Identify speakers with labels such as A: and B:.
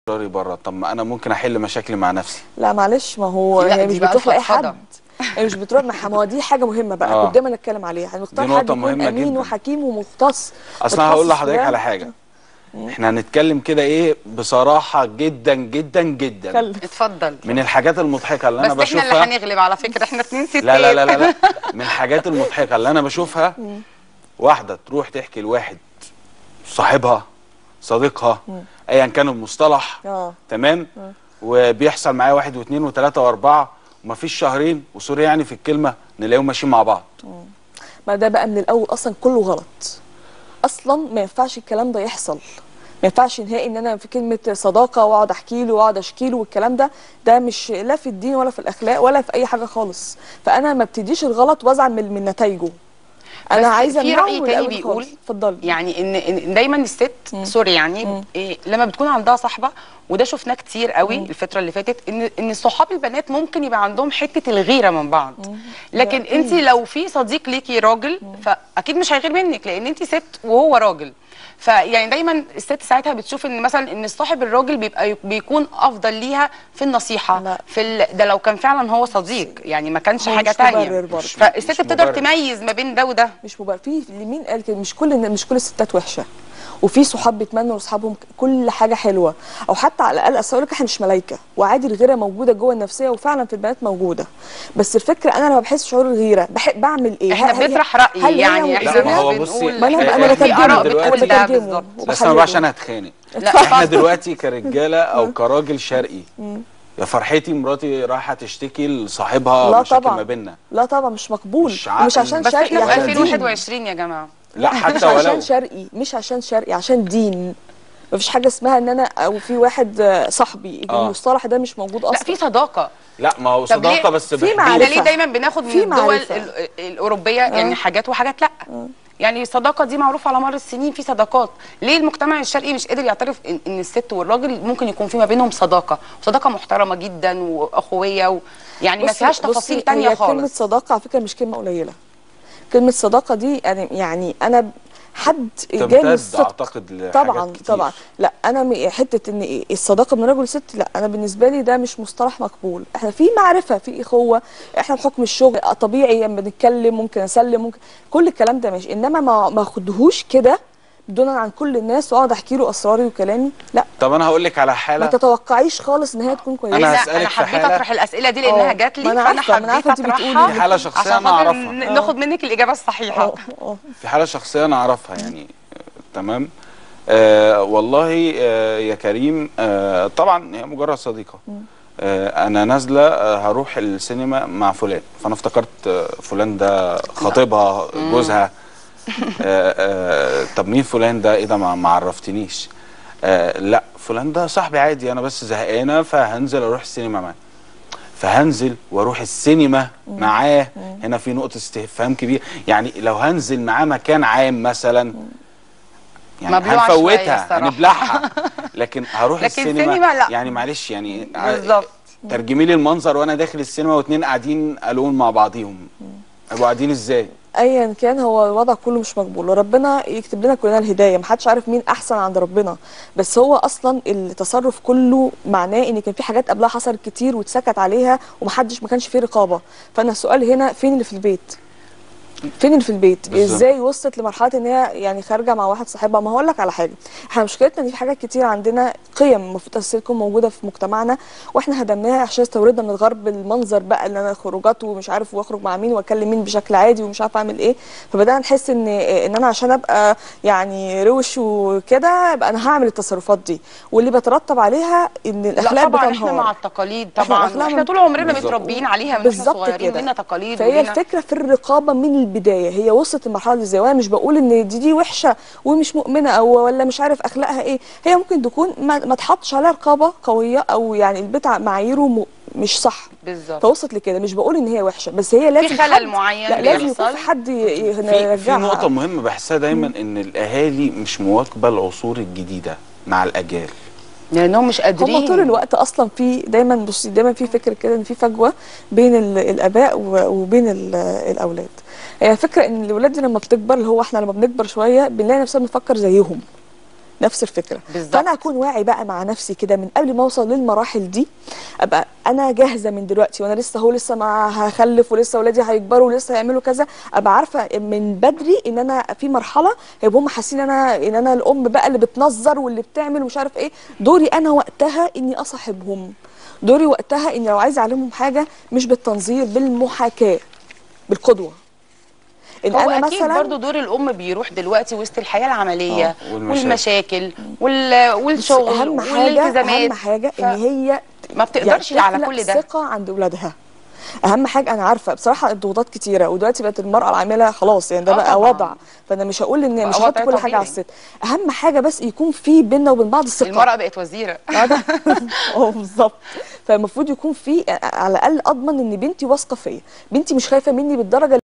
A: اصراري بره طب ما انا ممكن احل مشاكلي مع نفسي
B: لا معلش ما هو
C: لا،
B: هي
C: دي
B: مش
C: بقى
B: بتروح لاي
C: الفضفضة.
B: حد هي مش بتروح مع ما هو دي حاجه مهمه بقى
A: آه.
B: قدام نتكلم عليها هنختار
A: دي
B: حد
A: نقطة
B: يكون
A: مهمة
B: امين
A: جداً.
B: وحكيم ومختص
A: اصلا هقول
B: متخصص
A: لحضرتك
B: ده.
A: على حاجه احنا هنتكلم كده ايه بصراحه جدا جدا جدا
B: اتكلم.
C: اتفضل
A: من الحاجات المضحكه اللي انا
C: بس احنا اللي
A: بشوفها
C: هنغلب على فكره احنا اتنين ستات
A: لا لا لا لا لا من الحاجات المضحكه اللي انا بشوفها واحده تروح تحكي لواحد صاحبها صديقها ايا كان المصطلح
B: اه
A: تمام وبيحصل معايا واحد واثنين وثلاثه واربعه ومفيش شهرين وسوري يعني في الكلمه نلاقيهم ماشيين مع بعض
B: ما ده بقى من الاول اصلا كله غلط اصلا ما ينفعش الكلام ده يحصل ما ينفعش نهائي ان انا في كلمه صداقه واقعد احكي له واقعد اشكي له والكلام ده ده مش لا في الدين ولا في الاخلاق ولا في اي حاجه خالص فانا ما ابتديش الغلط وازعل من, من نتائجه
C: بس
B: انا عايزه
C: في
B: أمنعه
C: رأي
B: من
C: تاني
B: الأول
C: بيقول
B: خالص. اتفضلي
C: يعني ان إن دايما الست سوري يعني إيه لما بتكون عندها صاحبه وده شفناه كتير قوي الفتره اللي فاتت ان ان صحاب البنات ممكن يبقى عندهم حته الغيره من بعض لكن
B: ده
C: انت لو في صديق ليكي راجل فاكيد مش هيغير منك لان انت ست وهو راجل فيعني دايما الست ساعتها بتشوف ان مثلا ان الصاحب الراجل بيبقى بيكون افضل ليها في النصيحه
B: لا.
C: في ال... ده لو كان فعلا هو صديق يعني ما كانش
B: هو
C: حاجه
B: مش
C: تانية
B: مبرر برضه.
A: مش-
C: فالست
A: مش
C: بتقدر
A: مبرر.
C: تميز ما بين ده وده
B: مش مبقى في مين قال كده مش كل مش كل الستات وحشه وفي صحاب بيتمنوا لاصحابهم كل حاجه حلوه او حتى على الاقل اصل أقول لك احنا مش ملايكه وعادي الغيره موجوده جوه النفسيه وفعلا في البنات موجوده بس الفكره انا لما بحس شعور الغيره بحب بعمل ايه
C: احنا
B: هل هي-
C: بنطرح راي
B: هل هي
C: يعني
A: لا،
C: احنا
A: ما هو
C: مش
A: بصي،
C: بنقول
B: ما انا
A: إحنا-
B: انا
A: في
B: بترجمه
A: آراء
B: انا
A: بتقول
C: ده
B: بترجمه
C: بالظبط.
A: بس انا بقى عشان هتخانق
C: لا
A: احنا دلوقتي كرجاله او كراجل شرقي يا فرحتي مراتي رايحه تشتكي لصاحبها
B: لا
A: مشاكل
B: طبعا
A: ما بيننا
B: لا طبعا مش مقبول
A: مش
B: مش,
A: عقل.
B: مش عشان
C: بس
B: شرقي
C: احنا في
B: عشان دين
C: 2021 يا جماعه
A: لا
B: مش
A: حتى ولو
B: عشان شرقي مش عشان شرقي عشان دين مفيش حاجه اسمها ان انا او في واحد آه، صاحبي
A: آه.
B: المصطلح ده مش موجود
C: لا
B: اصلا
C: في صداقه
A: لا ما هو
C: طب ليه؟
A: صداقه بس
B: في
A: بحدود.
C: احنا
B: معرفة.
C: ليه دايما بناخد من
B: في
C: الدول
B: معرفة.
C: ال- الاوروبيه يعني حاجات وحاجات لا يعني الصداقه دي معروفه على مر السنين في صداقات ليه المجتمع الشرقي مش قادر يعترف ان, إن الست والراجل ممكن يكون في ما بينهم صداقه صداقه محترمه جدا واخويه و... يعني ما
B: بصي-
C: فيهاش
B: بصي،
C: تفاصيل تانية
B: هي كلمة
C: خالص
B: صداقة على فكرة مش كلمة قليلة كلمة صداقة دي يعني يعني أنا حد جاي من
A: تمتد
B: الصدق
A: اعتقد لحاجات
B: طبعا
A: كتير.
B: طبعا لا انا م- حته ان إيه الصداقه من رجل ست لا انا بالنسبه لي ده مش مصطلح مقبول احنا في معرفه في اخوه احنا بحكم الشغل آه، طبيعي لما بنتكلم ممكن اسلم ممكن كل الكلام ده ماشي انما ما ما اخدهوش كده دونا عن كل الناس واقعد احكي له اسراري وكلامي لا
A: طب انا هقول لك على
B: ما
A: حاله
B: تتوقعيش خالص ان هي تكون كويسه
A: أنا
C: انا
A: هسألك
C: انا
A: في
C: حبيت
A: حالة-
C: اطرح الاسئله دي لانها
B: آه،
C: جات لي
B: ما أنا
C: فانا
B: عارفة، ما أنا
C: حبيت
B: عارفة أنت
C: اطرحها
B: بتقولي.
A: في حالة شخصية
C: عشان
A: أنا
C: خاطر
A: أعرفها.
C: ن- ناخد منك الاجابه الصحيحه
B: اه اه
A: في حاله شخصيه انا اعرفها يعني آه، تمام آه والله آه يا كريم آه طبعا هي مجرد صديقه آه انا نازله آه هروح السينما مع فلان فانا افتكرت آه فلان ده خطيبها جوزها آه آه طب مين فلان ده ايه ده ما ما عرفتنيش آه لا فلان ده صاحبي عادي انا بس زهقانه فهنزل اروح السينما معاه فهنزل واروح السينما معاه هنا في نقطه استفهام كبير يعني لو هنزل معاه مكان عام مثلا يعني
C: مبلوعة شوية
A: هنفوتها
C: الصراحة.
A: هنبلعها لكن هروح
C: لكن
A: السينما
C: سينما لا.
A: يعني معلش يعني
C: بالظبط.
A: ترجمي لي المنظر وانا داخل السينما واتنين قاعدين الون مع بعضيهم هيبقوا قاعدين ازاي
B: ايا كان هو الوضع كله مش مقبول وربنا يكتب لنا كلنا الهدايه محدش عارف مين احسن عند ربنا بس هو اصلا التصرف كله معناه ان كان في حاجات قبلها حصلت كتير واتسكت عليها ومحدش ما كانش فيه رقابه فانا السؤال هنا فين اللي في البيت فين اللي في البيت
A: بالظبط.
B: ازاي وصلت لمرحله ان هي يعني خارجه مع واحد صاحبها ما هقول لك على حاجه احنا مشكلتنا ان في حاجات كتير عندنا قيم المفروض اساسا تكون موجوده في مجتمعنا واحنا هدمناها عشان استوردنا من الغرب المنظر بقى اللي انا خروجات ومش عارف واخرج مع مين واكلم مين بشكل عادي ومش عارف اعمل ايه فبدانا نحس ان ان انا عشان ابقى يعني روش وكده يبقى انا هعمل التصرفات دي واللي بيترتب عليها ان
C: لا
B: الاخلاق
C: طبعا احنا
B: بتنهار
C: مع التقاليد
B: إحنا
C: طبعا
B: الأخلاق
C: احنا
B: من-
C: طول عمرنا
A: بالظبط.
C: متربيين عليها من احنا
B: بالظبط
C: صغيرين
B: كده.
C: لنا تقاليد
B: فهي
C: ولينا-
B: الفكره في الرقابه من البدايه هي وصلت للمرحله دي ازاي وانا مش بقول ان دي دي وحشه ومش مؤمنه او ولا مش عارف اخلاقها ايه هي ممكن تكون ما, ما تحطش عليها رقابه قويه او يعني البيت ع- معاييره م... مش صح
C: بالظبط
B: فوصلت لكده مش بقول ان هي وحشه بس هي لازم
C: خلل
B: حد
C: معين
B: لا لازم يكون
C: بيحصل.
B: في حد ي- ي-
A: في, في
B: يرجعها
A: نقطه مهمه بحسها دايما ان الاهالي مش مواكبه العصور الجديده مع الاجيال
C: لانهم مش قادرين
B: هم طول الوقت اصلا في دايما بصي دايما في فكر كده ان في فجوه بين ال- الاباء و- وبين ال- الاولاد هي فكره ان الاولاد دي لما بتكبر اللي هو احنا لما بنكبر شويه بنلاقي نفسنا بنفكر زيهم نفس الفكره
C: بالظبط.
B: فانا اكون واعي بقى مع نفسي كده من قبل ما اوصل للمراحل دي ابقى انا جاهزه من دلوقتي وانا لسه هو لسه ما هخلف ولسه ولادي هيكبروا ولسه هيعملوا كذا ابقى عارفه من بدري ان انا في مرحله هيبقوا هم حاسين ان انا ان انا الام بقى اللي بتنظر واللي بتعمل ومش عارف ايه دوري انا وقتها اني اصاحبهم دوري وقتها اني لو عايزه اعلمهم حاجه مش بالتنظير بالمحاكاه بالقدوه ان
C: هو
B: انا
C: اكيد
B: مثلا
C: برضو دور الام بيروح دلوقتي وسط الحياه العمليه
A: آه، والمشاكل.
C: والمشاكل وال... والشغل
B: اهم حاجه
C: والالتزامات
B: اهم حاجه
C: ف-
B: ان هي
C: ما بتقدرش
B: يعني
C: على
B: تخلق
C: كل ده
B: ثقه عند اولادها اهم حاجه انا عارفه بصراحه الضغوطات كتيره ودلوقتي بقت المراه العامله خلاص يعني ده
C: آه
B: بقى
C: طبعاً.
B: وضع فانا مش هقول ان
C: بقى
B: مش هحط
C: وضع
B: كل حاجه على
C: طبيعي.
B: الست اهم حاجه بس يكون في بيننا وبين بعض ثقه
C: المراه بقت وزيره
B: اه ده اه بالظبط فالمفروض يكون في على الاقل اضمن ان بنتي واثقه فيا بنتي مش خايفه مني بالدرجه